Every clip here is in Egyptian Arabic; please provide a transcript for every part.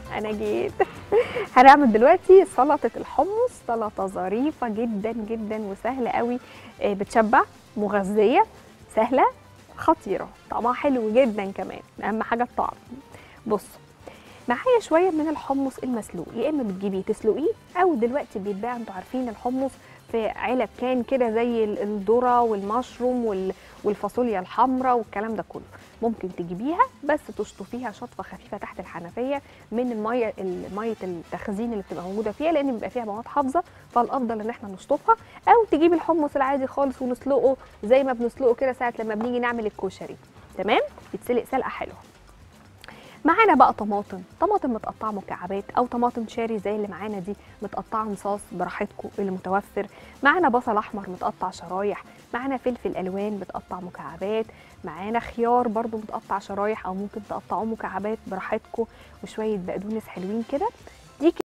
انا جيت هنعمل دلوقتي سلطه الحمص سلطه ظريفه جدا جدا وسهله قوي آه، بتشبع مغذيه سهله خطيره طعمها حلو جدا كمان اهم حاجه الطعم بص معايا شويه من الحمص المسلوق يا اما بتجيبيه تسلقيه او دلوقتي بيتباع انتوا عارفين الحمص في علب كان كده زي ال- الذره والمشروم وال- والفاصوليا الحمراء والكلام ده كله ممكن تجيبيها بس تشطفيها شطفه خفيفه تحت الحنفيه من الميه ميه التخزين اللي بتبقى موجوده فيها لان بيبقى فيها مواد حافظه فالافضل ان احنا نشطفها او تجيبي الحمص العادي خالص ونسلقه زي ما بنسلقه كده ساعه لما بنيجي نعمل الكشري تمام يتسلق سلقه حلوه معانا بقى طماطم طماطم متقطعه مكعبات او طماطم شاري زي اللي معانا دي متقطعه مصاص براحتكم اللي متوفر معانا بصل احمر متقطع شرايح معانا فلفل الوان متقطع مكعبات معانا خيار برضو متقطع شرايح او ممكن تقطعوه مكعبات براحتكم وشويه بقدونس حلوين كده دي ك-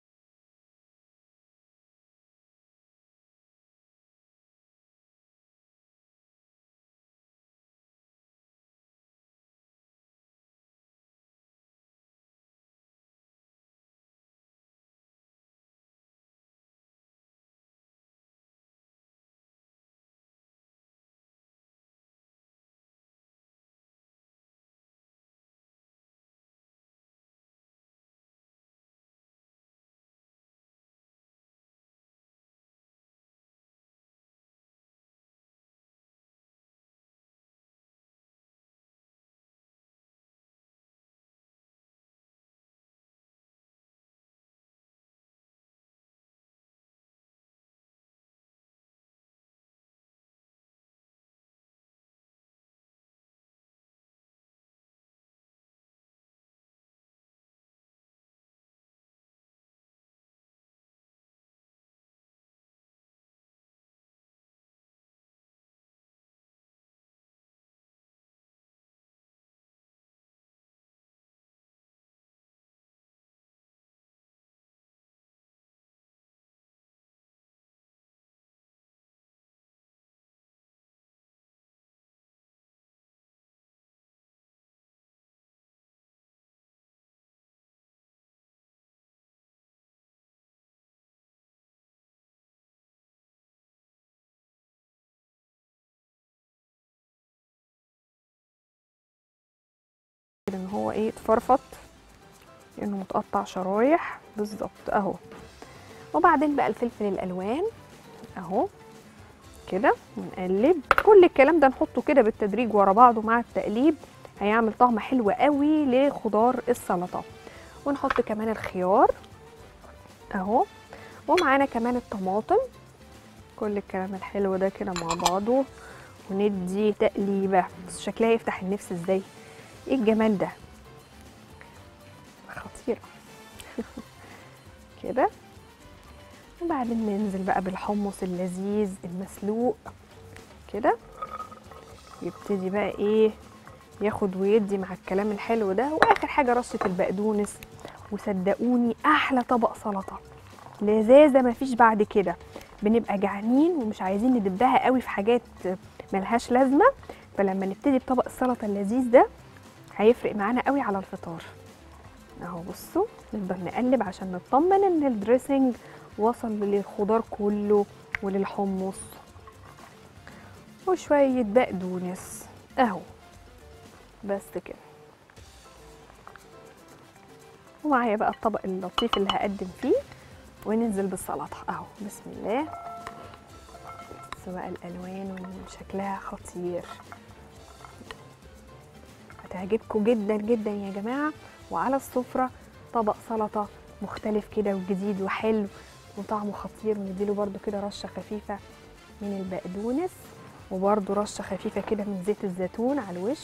كده ان هو ايه اتفرفط لانه متقطع شرايح بالظبط اهو وبعدين بقى الفلفل الالوان اهو كده ونقلب كل الكلام ده نحطه كده بالتدريج ورا بعضه مع التقليب هيعمل طعم حلو قوي لخضار السلطه ونحط كمان الخيار اهو ومعانا كمان الطماطم كل الكلام الحلو ده كده مع بعضه وندي تقليبه بس شكلها يفتح النفس ازاي ايه الجمال ده خطيرة كده وبعدين ننزل بقى بالحمص اللذيذ المسلوق كده يبتدي بقى ايه ياخد ويدي مع الكلام الحلو ده واخر حاجه رشه البقدونس وصدقوني احلى طبق سلطه لذاذه مفيش بعد كده بنبقى جعانين ومش عايزين ندبها قوي في حاجات ملهاش لازمه فلما نبتدي بطبق السلطه اللذيذ ده هيفرق معانا قوي على الفطار اهو بصوا نفضل نقلب عشان نطمن ان الدريسنج وصل للخضار كله وللحمص وشوية بقدونس اهو بس كده ومعايا بقى الطبق اللطيف اللي هقدم فيه وننزل بالسلطة اهو بسم الله سواء الالوان وشكلها خطير هتعجبكم جدا جدا يا جماعه وعلى السفره طبق سلطه مختلف كده وجديد وحلو وطعمه خطير ونديله برده كده رشه خفيفه من البقدونس وبرده رشه خفيفه كده من زيت الزيتون على الوش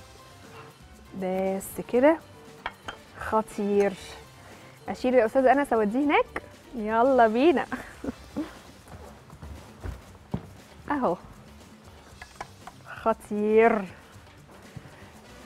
بس كده خطير اشيل يا استاذ انس اوديه هناك يلا بينا اهو خطير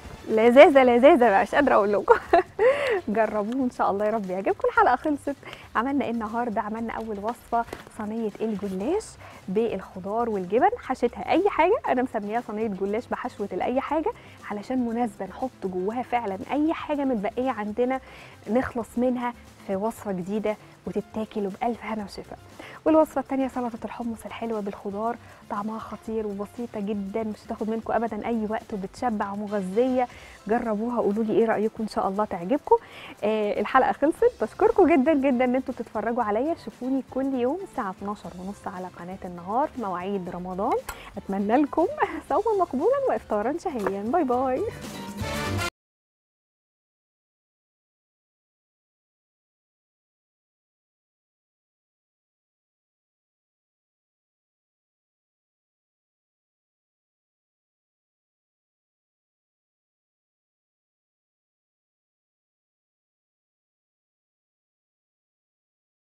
لذاذه لذاذه مش قادره اقول لكم جربوه ان شاء الله يا رب يعجبكم الحلقه خلصت عملنا ايه النهارده عملنا اول وصفه صينيه الجلاش بالخضار والجبن حشيتها اي حاجه انا مسميها صينيه جلاش بحشوه الاي حاجه علشان مناسبه نحط جواها فعلا اي حاجه متبقيه عندنا نخلص منها في وصفه جديده وتتاكل وبألف هنا وشفا والوصفه الثانيه سلطه الحمص الحلوه بالخضار طعمها خطير وبسيطه جدا مش هتاخد منكم ابدا اي وقت وبتشبع ومغذيه جربوها قولوا لي ايه رايكم ان شاء الله تعجبكم آه الحلقه خلصت بشكركم جدا جدا ان انتوا تتفرجوا عليا شوفوني كل يوم الساعه 12 ونص على قناه النهار في مواعيد رمضان اتمنى لكم صوما مقبولا وافطارا شهيا باي باي